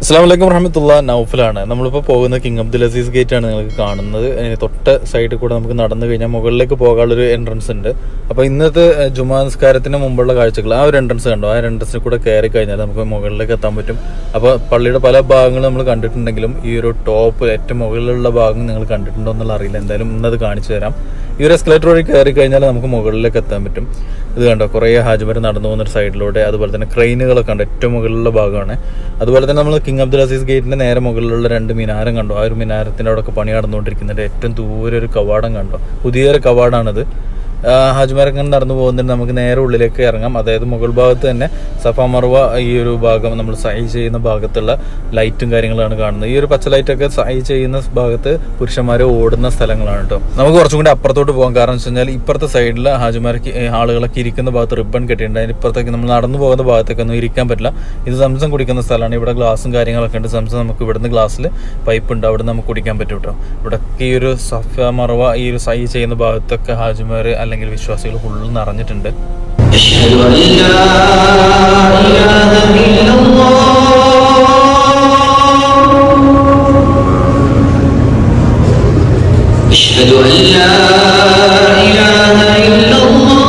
അസ്സാം വലൈക്കും വറഹമത്തുള്ള നൗഫലാണ് നമ്മളിപ്പോൾ പോകുന്ന കിങ് അബ്ദുൽ അസീസ് ഗേറ്റ് ആണ് നിങ്ങൾക്ക് കാണുന്നത് അതിന് തൊട്ട സൈഡിൽ കൂടെ നമുക്ക് നടന്നു കഴിഞ്ഞാൽ മുകളിലേക്ക് പോകാനുള്ളൊരു എൻട്രൻസ് ഉണ്ട് അപ്പോൾ ഇന്നത്തെ ഏഹ്, ജുമാ നിസ്കാരത്തിന് മുമ്പുള്ള കാഴ്ചകൾ ആ ഒരു എൻട്രൻസ് കണ്ടോ ആ എൻട്രൻസിൽ കൂടെ കയറി കഴിഞ്ഞാൽ നമുക്ക് മുകളിലേക്ക് എത്താൻ പറ്റും അപ്പോൾ പള്ളിയുടെ പല ഭാഗങ്ങളും നമ്മൾ കണ്ടിട്ടുണ്ടെങ്കിലും ഈ ഒരു ടോപ്പ് ഏറ്റവും മുകളിലുള്ള ഭാഗം നിങ്ങൾ കണ്ടിട്ടുണ്ടോ എന്നുള്ള അറിയില്ല എന്തായാലും ഇന്നത് കാണിച്ചു തരാം ഈ ഒരു എസ്കലേറ്റർ വഴി കയറി കഴിഞ്ഞാൽ നമുക്ക് മുകളിലേക്ക് എത്താൻ പറ്റും ഇത് കണ്ടോ കുറേ ഹാജിമാർ നടന്നു പോകുന്ന ഒരു സൈഡിലൂടെ അതുപോലെ തന്നെ ക്രെയിനുകളൊക്കെ ഉണ്ട് ഏറ്റവും മുകളിലുള്ള ഭാഗമാണ് അതുപോലെ തന്നെ നമ്മൾ കിങ് അബ്ദുൽ അസീസ് ഗേറ്റിന്റെ നേരെ മുകളിലുള്ള രണ്ട് മിനാരം കണ്ടോ ആ ഒരു മിനാരത്തിന്റെ അവിടെ ഒക്കെ പണി നടന്നുകൊണ്ടിരിക്കുന്നുണ്ട് ഏറ്റവും ദൂരെ ഒരു കവാടം കണ്ടോ പുതിയൊരു കവാടാണിത് ആ, ഹാജിമാരൊക്കെ നടന്നു പോകുന്നുണ്ട് നമുക്ക് നേരെ ഉള്ളിലേക്ക് ഇറങ്ങാം അതായത് മുകൾ ഭാഗത്ത് തന്നെ സഫ മർവ ഈ ഒരു ഭാഗം നമ്മൾ സൈ ചെയ്യുന്ന ഭാഗത്തുള്ള ലൈറ്റും കാര്യങ്ങളാണ് കാണുന്നത് ഈ ഒരു പച്ച ലൈറ്റൊക്കെ സൈ ചെയ്യുന്ന ഭാഗത്ത് പുരുഷന്മാർ ഓടുന്ന സ്ഥലങ്ങളാണ് കേട്ടോ നമുക്ക് കുറച്ചും കൂടി അപ്പുറത്തോട്ട് പോകാം കാരണം വെച്ച് കഴിഞ്ഞാൽ ഇപ്പുറത്തെ സൈഡിൽ ഹാജിമാർക്ക് ഏ, ആളുകളൊക്കെ ഇരിക്കുന്ന ഭാഗത്ത് റിബൺ കെട്ടിയിട്ടുണ്ട് അതിന് ഇപ്പുറത്തേക്ക് നമ്മൾ നടന്നു പോകുന്ന ഭാഗത്തേക്ക് ഒന്നും ഇരിക്കാൻ പറ്റില്ല ഇത് സംസം കുടിക്കുന്ന സ്ഥലമാണ് ഇവിടെ ഗ്ലാസും കാര്യങ്ങളൊക്കെ ഉണ്ട് സംസം നമുക്ക് ഇവിടുന്ന് ഗ്ലാസ്സിൽ പൈപ്പ് ഉണ്ട് അവിടെ നമുക്ക് കുടിക്കാൻ പറ്റും കേട്ടോ ഇവിടെ ഈ ഒരു സഫ മറവ ഈ ഒരു സൈ ചെയ്യുന്ന ഭാഗത്തൊക്കെ ഹാജിമാർ അല്ലെങ്കിൽ വിശ്വാസികൾ ഫുള്ള് നിറഞ്ഞിട്ടുണ്ട് أشهد أن لا إله إلا الله أشهد أن لا إله إلا الله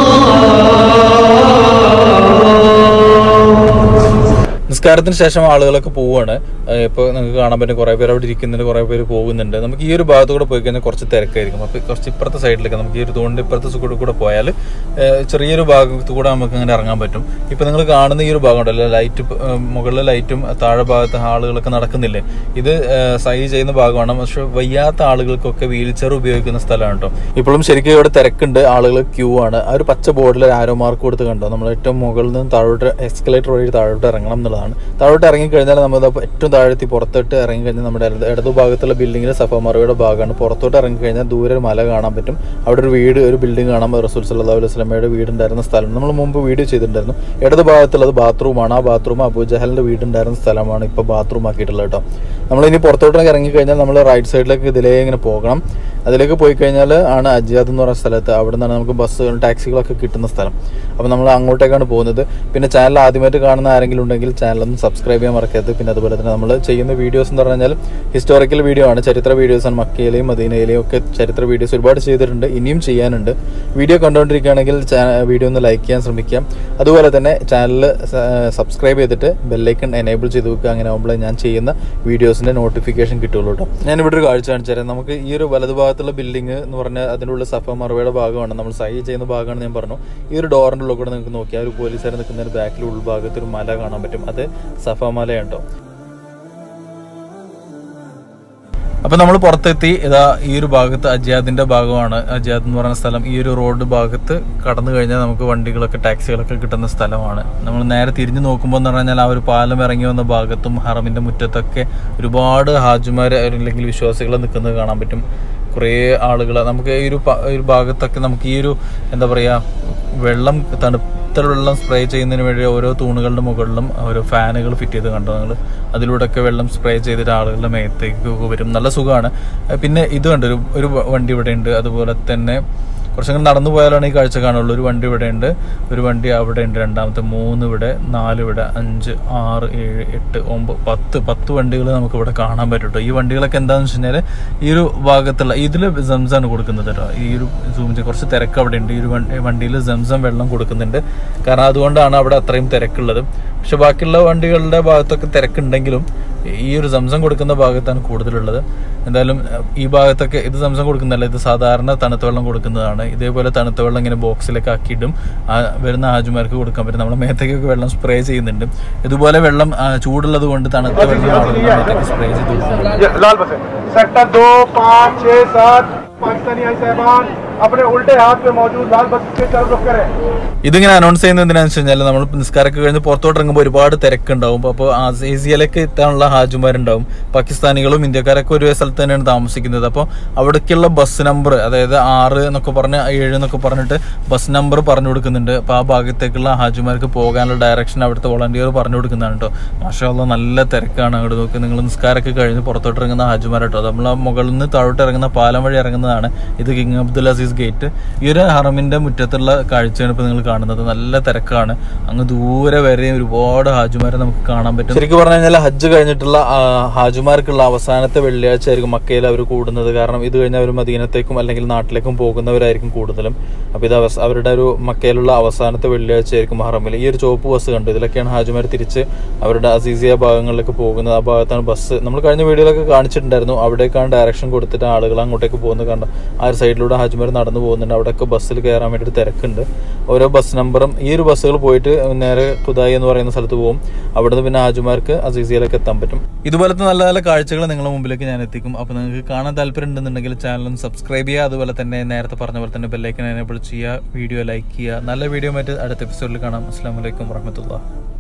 നിസ്കാരത്തിന് ശേഷം ആളുകളൊക്കെ പോവുകയാണ് ഇപ്പോൾ നിങ്ങൾക്ക് കാണാൻ പറ്റും കുറേ പേര് അവിടെ ഇരിക്കുന്നുണ്ട് കുറേ പേര് പോകുന്നുണ്ട് നമുക്ക് ഈ ഒരു ഭാഗത്ത് കൂടെ പോയി കഴിഞ്ഞാൽ കുറച്ച് തിരക്കായിരിക്കും അപ്പോൾ കുറച്ച് ഇപ്പുറത്തെ സൈഡിലേക്ക് നമുക്ക് ഈ ഒരു തോണിൻ്റെ ഇപ്പുറത്തെ കൂടെ കൂടെ പോയാൽ ഏഹ്, ചെറിയൊരു ഭാഗത്ത് കൂടെ നമുക്ക് അങ്ങനെ ഇറങ്ങാൻ പറ്റും ഇപ്പോൾ നിങ്ങൾ കാണുന്ന ഈ ഒരു ഭാഗം ഉണ്ടല്ലോ ലൈറ്റ് മുകളിലെ ലൈറ്റും താഴെ ഭാഗത്ത് ആളുകളൊക്കെ നടക്കുന്നില്ലേ ഇത് ഏഹ്, സൈ ചെയ്യുന്ന ഭാഗമാണ് പക്ഷെ വയ്യാത്ത ആളുകൾക്കൊക്കെ വീൽ ചെയർ ഉപയോഗിക്കുന്ന സ്ഥലമാണ് കേട്ടോ ഇപ്പോഴും ശരിക്കും ഇവിടെ തിരക്കുണ്ട് ആളുകൾ ക്യൂ ആണ് ആ ഒരു പച്ച ബോർഡിൽ ആരോ മാർക്ക് കൊടുത്ത് കണ്ടോ നമ്മൾ ഏറ്റവും മുകളിൽ നിന്ന് താഴോട്ട് എസ്കലേറ്റർ വഴി താഴോട്ട് ഇറങ്ങണം എന്നുള്ളതാണ് താഴോട്ട് ഇറങ്ങി കഴിഞ്ഞാൽ നമ്മൾ ദാ ഏറ്റവും താഴെത്തി പുറത്തോട്ട് ഇറങ്ങി കഴിഞ്ഞാൽ നമ്മുടെ ഇടത് ഇടതു ഭാഗത്തുള്ള ബിൽഡിങ്ങിൽ സഫമറയുടെ ഭാഗമാണ് പുറത്തോട്ട് ഇറങ്ങി കഴിഞ്ഞാൽ ദൂരെ ഒരു മല കാണാൻ പറ്റും അവിടെ ഒരു വീട് ഒരു ബിൽഡിംഗ് കാണാം റസൂൽ സല്ലാ അലൈഹി സ്വലമയുടെ വീടുണ്ടായിരുന്ന സ്ഥലം നമ്മൾ മുമ്പ് വീഡിയോ ചെയ്തിട്ടുണ്ടായിരുന്നു ഇടത് ഭാഗത്തുള്ളത് ബാത്റൂമാണ് ആ ബാത്റൂം അബൂജഹലിന്റെ വീടുണ്ടായിരുന്ന സ്ഥലമാണ് ഇപ്പോൾ ബാത്റൂം ആക്കിയിട്ടുള്ളത് കേട്ടോ നമ്മൾ ഇനി പുറത്തോട്ടൊക്കെ ഇറങ്ങി കഴിഞ്ഞാൽ നമ്മൾ റൈറ്റ് സൈഡിലേക്ക് ഇതിലേ ഇങ്ങനെ പോകണം അതിലേക്ക് പോയി കഴിഞ്ഞാൽ ആണ് അജിയാദ് എന്ന് പറയുന്ന സ്ഥലത്ത് അവിടെ നിന്നാണ് നമുക്ക് ബസ്സുകൾ ടാക്സികളൊക്കെ കിട്ടുന്ന സ്ഥലം അപ്പോൾ നമ്മൾ അങ്ങോട്ടേക്കാണ് പോകുന്നത് പിന്നെ ചാനൽ ആദ്യമായിട്ട് കാണുന്ന ആരെങ്കിലും ഉണ്ടെങ്കിൽ ചാനൽ ഒന്ന് സബ്സ്ക്രൈബ് ചെയ്യാൻ മറക്കരുത് പിന്നെ അതുപോലെ തന്നെ നമ്മൾ ചെയ്യുന്ന വീഡിയോസ് എന്ന് പറഞ്ഞാൽ ഹിസ്റ്റോറിക്കൽ വീഡിയോ ആണ് ചരിത്ര വീഡിയോസാണ് മക്കയിലെയും മദീനയിലെയും ഒക്കെ ചരിത്ര വീഡിയോസ് ഒരുപാട് ചെയ്തിട്ടുണ്ട് ഇനിയും ചെയ്യാനുണ്ട് വീഡിയോ കണ്ടുകൊണ്ടിരിക്കുകയാണെങ്കിൽ വീഡിയോ ഒന്ന് ലൈക്ക് ചെയ്യാൻ ശ്രമിക്കാം അതുപോലെ തന്നെ ചാനൽ സബ്സ്ക്രൈബ് ചെയ്തിട്ട് ബെല്ലൈക്കൺ എനേബിൾ ചെയ്ത് വെക്കുക അങ്ങനെ ആകുമ്പോൾ ഞാൻ ചെയ്യുന്ന വീഡിയോസിന്റെ നോട്ടിഫിക്കേഷൻ കിട്ടുള്ളൂ കേട്ടോ ഞാൻ ഇവിടെ ഒരു കാഴ്ച കാണിച്ചു തരാം നമുക്ക് ഈ ഒരു വലതുഭാഗത്തുള്ള ബിൽഡിംഗ് എന്ന് പറഞ്ഞാൽ അതിൻ്റെ ഉള്ളിൽ സഫ മറവയുടെ ഭാഗമാണ് നമ്മൾ സൈ ചെയ്യുന്ന ഭാഗമാണ് ഞാൻ പറഞ്ഞു ഈ ഒരു ഡോറിൻ്റെ ഉള്ളിൽ കൂടെ നിങ്ങൾക്ക് നോക്കിയാൽ ഒരു പോലീസുകാർ നിൽക്കുന്നതിന് ബാക്കിൽ ഉൾഭാഗത്ത് ഒരു മല കാണാൻ പറ്റും അത് സഫ മലയാണ് കേട്ടോ അപ്പൊ നമ്മൾ പുറത്തെത്തി ഇതാ ഈ ഒരു ഭാഗത്ത് അജിയാദിന്റെ ഭാഗമാണ് അജിയാദ് എന്ന് പറയുന്ന സ്ഥലം ഈ ഒരു റോഡ് ഭാഗത്ത് കടന്നു കഴിഞ്ഞാൽ നമുക്ക് വണ്ടികളൊക്കെ ടാക്സികളൊക്കെ കിട്ടുന്ന സ്ഥലമാണ് നമ്മൾ നേരെ തിരിഞ്ഞു നോക്കുമ്പോൾ എന്ന് പറഞ്ഞാൽ ആ ഒരു പാലം ഇറങ്ങി വന്ന ഭാഗത്തും ഹറമിന്റെ മുറ്റത്തൊക്കെ ഒരുപാട് ഹാജിമാർ അല്ലെങ്കിൽ വിശ്വാസികൾ നിൽക്കുന്നത് കാണാൻ പറ്റും കുറേ ആളുകൾ നമുക്ക് ഈ ഒരു പ- ഈ ഒരു ഭാഗത്തൊക്കെ നമുക്ക് ഈ ഒരു എന്താ പറയാ വെള്ളം തണുത്ത വെള്ളം സ്പ്രേ ചെയ്യുന്നതിന് വേണ്ടി ഓരോ തൂണുകളുടെ മുകളിലും ഓരോ ഫാനുകൾ ഫിറ്റ് ചെയ്ത് കണ്ടോ നിങ്ങൾ അതിലൂടെയൊക്കെ വെള്ളം സ്പ്രേ ചെയ്തിട്ട് ആളുകളുടെ മേത്തേക്ക് വരും നല്ല സുഖമാണ് അഹ് പിന്നെ ഇത് കണ്ട് ഒരു ഒരു വണ്ടി ഇവിടെ ഉണ്ട് അതുപോലെ തന്നെ കുറച്ചങ്ങനെ നടന്നു പോയാലാണ് ഈ കാഴ്ച കാണുള്ളൂ ഒരു വണ്ടി ഇവിടെ ഉണ്ട് ഒരു വണ്ടി അവിടെ ഉണ്ട് രണ്ടാമത്തെ മൂന്ന് ഇവിടെ നാല് ഇവിടെ അഞ്ച് ആറ് ഏഴ് എട്ട് ഒമ്പത് പത്ത് പത്ത് വണ്ടികൾ നമുക്ക് ഇവിടെ കാണാൻ പറ്റും കേട്ടോ ഈ വണ്ടികളൊക്കെ എന്താണെന്ന് വെച്ച് കഴിഞ്ഞാൽ ഈ ഒരു ഭാഗത്തുള്ള ഇതിൽ സംസാണ് കൊടുക്കുന്നത് കേട്ടോ ഈ ഒരു സൂം ചെയ്ത് കുറച്ച് തിരക്ക് അവിടെ ഉണ്ട് ഈ ഒരു വണ്ടിയിൽ സംസം വെള്ളം കൊടുക്കുന്നുണ്ട് കാരണം അതുകൊണ്ടാണ് അവിടെ അത്രയും തിരക്കുള്ളത് പക്ഷെ ബാക്കിയുള്ള വണ്ടികളുടെ ഭാഗത്തൊക്കെ തിരക്കുണ്ടെങ്കിലും ഈ ഒരു സംസം കൊടുക്കുന്ന ഭാഗത്താണ് കൂടുതലുള്ളത് എന്തായാലും അഹ് ഈ ഭാഗത്തൊക്കെ ഇത് സംസം കൊടുക്കുന്നതല്ല ഇത് സാധാരണ തണുത്ത വെള്ളം കൊടുക്കുന്നതാണ് ഇതേപോലെ തണുത്ത വെള്ളം ഇങ്ങനെ ബോക്സിലൊക്കെ ആക്കിയിട്ടും ആ വരുന്ന ഹാജുമാർക്ക് കൊടുക്കാൻ പറ്റും നമ്മുടെ മേത്തേക്കൊക്കെ വെള്ളം സ്പ്രേ ചെയ്യുന്നുണ്ട് ഇതുപോലെ വെള്ളം ആ, ചൂടുള്ളത് കൊണ്ട് തണുത്ത വെള്ളം ആളുകളുടെ മേത്തേക്ക് സ്പ്രേ ചെയ്ത് കൊടുക്കുന്നുണ്ട് ये लाल बस है सेक्टर दो पाँच छः सात पाकिस्तानी आई साहबान अपने उल्टे हाथ पे मौजूद लाल बस के तरफ रुक करें ഇതിങ്ങനെ അനൗൺസ് ചെയ്യുന്നത് എന്തിനാണെന്ന് വെച്ച് കഴിഞ്ഞാൽ നമ്മൾ നിസ്കാരമൊക്കെ കഴിഞ്ഞ് പുറത്തോട്ട് ഇറങ്ങുമ്പോൾ ഒരുപാട് തിരക്കുണ്ടാവും അപ്പോൾ ഏസിയയിലേക്ക് എത്താനുള്ള ഹാജുമാരുണ്ടാവും പാകിസ്ഥാനികളും ഇന്ത്യക്കാരൊക്കെ ഒരു സ്ഥലത്ത് തന്നെയാണ് താമസിക്കുന്നത് അപ്പോൾ അവിടേക്കുള്ള ബസ് നമ്പർ അതായത് ആറ് എന്നൊക്കെ പറഞ്ഞ് ഏഴ് എന്നൊക്കെ പറഞ്ഞിട്ട് ബസ് നമ്പർ പറഞ്ഞു കൊടുക്കുന്നുണ്ട് അപ്പോൾ ആ ഭാഗത്തേക്കുള്ള ഹാജുമാർക്ക് പോകാനുള്ള ഡയറക്ഷൻ അവിടുത്തെ വോളണ്ടിയർ പറഞ്ഞു കൊടുക്കുന്നതാണ് കേട്ടോ മാഷാല്ല നല്ല തിരക്കാണ് അങ്ങോട്ട് നോക്കി നിങ്ങൾ നിസ്കാരമൊക്കെ കഴിഞ്ഞ് പുറത്തോട്ട് ഇറങ്ങുന്ന ഹാജുമാർ കേട്ടോ നമ്മൾ ആ മുകളിൽ നിന്ന് താഴോട്ട് ഇറങ്ങുന്ന പാലം വഴി ഇറങ്ങുന്നതാണ് ഇത് King Abdul Aziz Aziz gate ഈ ഒരു ഹറമിന്റെ മുറ്റത്തുള്ള കാഴ്ചയാണ് ഇപ്പോൾ നിങ്ങൾ കാണുന്നത് നല്ല തിരക്കാണ് അങ്ങ് ദൂരെ വരെ ഒരുപാട് ഹാജുമാരെ നമുക്ക് കാണാൻ പറ്റും ശരിക്കും പറഞ്ഞു കഴിഞ്ഞാൽ ഹജ്ജ് കഴിഞ്ഞിട്ടുള്ള ആ, ഹാജുമാർക്കുള്ള അവസാനത്തെ വെള്ളിയാഴ്ച ആയിരിക്കും മക്കയിൽ അവർ കൂടുന്നത് കാരണം ഇത് കഴിഞ്ഞ് അവർ മദീനത്തേക്കും അല്ലെങ്കിൽ നാട്ടിലേക്കും പോകുന്നവരായിരിക്കും കൂടുതലും അപ്പോൾ ഇത് അവസ- അവരുടെ ഒരു മക്കയിലുള്ള അവസാനത്തെ വെള്ളിയാഴ്ച ആയിരിക്കും ഹറമിൽ ഈ ഒരു ചുവപ്പ് ബസ് കണ്ടു ഇതിലൊക്കെയാണ് ഹാജിമാർ തിരിച്ച് അവരുടെ അസീസിയ ഭാഗങ്ങളിലേക്ക് പോകുന്നത് ആ ഭാഗത്താണ് ബസ് നമ്മൾ കഴിഞ്ഞ വീഡിയോയിലൊക്കെ കാണിച്ചിട്ടുണ്ടായിരുന്നു അവിടേക്കാണ് ഡയറക്ഷൻ കൊടുത്തിട്ട് ആളുകൾ അങ്ങോട്ടേക്ക് പോകുന്നത് കണ്ട ആ ഒരു സൈഡിലൂടെ ഹാജിമാർ നടന്നു പോകുന്നുണ്ട് അവിടെയൊക്കെ ബസ്സിൽ കയറാൻ വേണ്ടിയിട്ട് തിരക്കുണ്ട് ഓരോ ബസ് നമ്പറും ഈ ഒരു ബസ്സുകൾ പോയിട്ട് നേരെ കുതായി എന്ന് പറയുന്ന സ്ഥലത്ത് പോകും അവിടുന്ന് പിന്നെ ഹാജിമാർക്ക് അസീസിയയിലേക്ക് എത്താൻ പറ്റും ഇതുപോലത്തെ നല്ല നല്ല കാഴ്ചകൾ നിങ്ങളുടെ മുമ്പിലേക്ക് ഞാൻ എത്തിക്കും അപ്പോൾ നിങ്ങൾക്ക് കാണാൻ താല്പര്യം ഉണ്ടെന്നുണ്ടെങ്കിൽ ചാനൽ സബ്സ്ക്രൈബ് ചെയ്യുക അതുപോലെ തന്നെ നേരത്തെ പറഞ്ഞ പോലെ തന്നെ ബെല്ലൈക്കൻ എനേബിൾ ചെയ്യുക വീഡിയോ ലൈക്ക് ചെയ്യുക നല്ല വീഡിയോ മറ്റ് അടുത്ത എപ്പിസോഡിൽ കാണാം അസ്സാം വലൈക്കും വർഹമത്തുള്ള